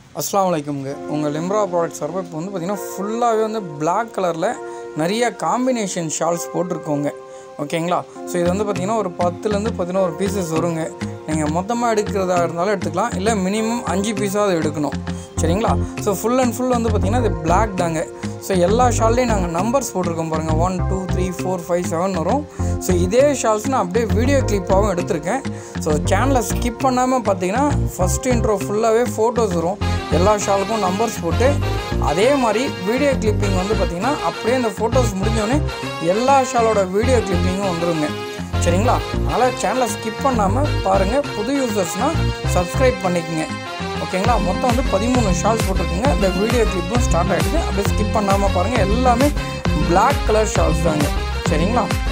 அஸ்ஸலாமு அலைக்கும்ங்க உங்கள் லிம்ரா ப்ராடக்ட் சார்பாக இப்போ வந்து பார்த்திங்கன்னா ஃபுல்லாகவே வந்து Black கலரில் நிறைய காம்பினேஷன் ஷால்ஸ் போட்டிருக்கோங்க ஓகேங்களா ஸோ இது வந்து பார்த்திங்கன்னா ஒரு பத்துலேருந்து பதினோரு பீசஸ் வருங்க நீங்கள் மொத்தமாக எடுக்கிறதா இருந்தாலும் எடுத்துக்கலாம் இல்லை மினிமம் அஞ்சு பீஸாவது எடுக்கணும் சரிங்களா ஸோ ஃபுல் அண்ட் ஃபுல் வந்து பார்த்திங்கன்னா இது Black தாங்க ஸோ எல்லா ஷால்லையும் நாங்கள் நம்பர்ஸ் போட்டிருக்கோம் பாருங்கள் one two three four five seven வரும் ஸோ இதே ஷால்ஸ் நான் அப்படியே வீடியோ கிளிப்பாகவும் எடுத்திருக்கேன் ஸோ சேனலை ஸ்கிப் பண்ணாமல் பார்த்தீங்கன்னா ஃபஸ்ட் இன்ட்ரோ ஃபுல்லாகவே ஃபோட்டோஸ் வரும் எல்லா ஷாலுக்கும் நம்பர்ஸ் போட்டு அதே மாதிரி வீடியோ கிளிப்பிங் வந்து பார்த்திங்கன்னா அப்படியே இந்த ஃபோட்டோஸ் முடிஞ்சோடனே எல்லா ஷாலோட வீடியோ கிளிப்பிங்கும் வந்துருங்க சரிங்களா அதனால் சேனலை ஸ்கிப் பண்ணாமல் பாருங்கள் புது யூசர்ஸ்னால் சப்ஸ்கிரைப் பண்ணிக்கோங்க ஓகேங்களா மொத்தம் வந்து பதிமூணு ஷால்ஸ் போட்டிருக்குங்க இந்த வீடியோ கிளிப்பும் ஸ்டார்ட் ஆகிடுது அப்படியே ஸ்கிப் பண்ணாமல் பாருங்கள் எல்லாமே Black கலர் ஷால்ஸ் தாங்க சரிங்களா